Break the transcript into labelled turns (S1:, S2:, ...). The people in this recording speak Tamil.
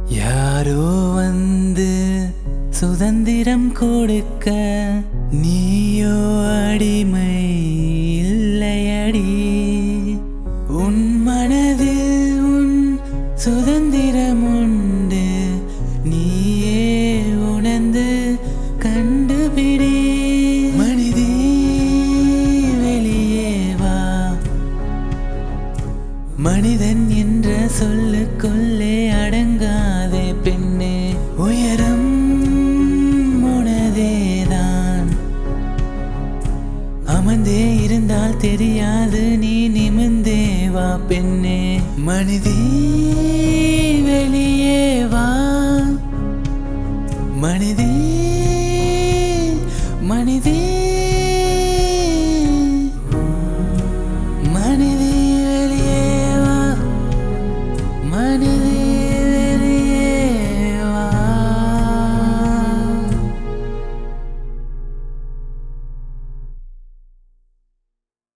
S1: யாரோ வந்து சுதந்திரம் கொடுக்க நீயோ அடிமை இல்லையடி உன் மனதில் உன் சுதந்திரம் உண்டு நீயே உணர்ந்து கண்டுபிடி மனிதே வெளியே வா மனிதன் என்ற சொல்லுக்குள்ளே அடங்காதே பெண்ணே உயரம் உனதேதான் அமர்ந்தே இருந்தால் தெரியாது நீ நிமிர்ந்தே வா பெண்ணே மனிதே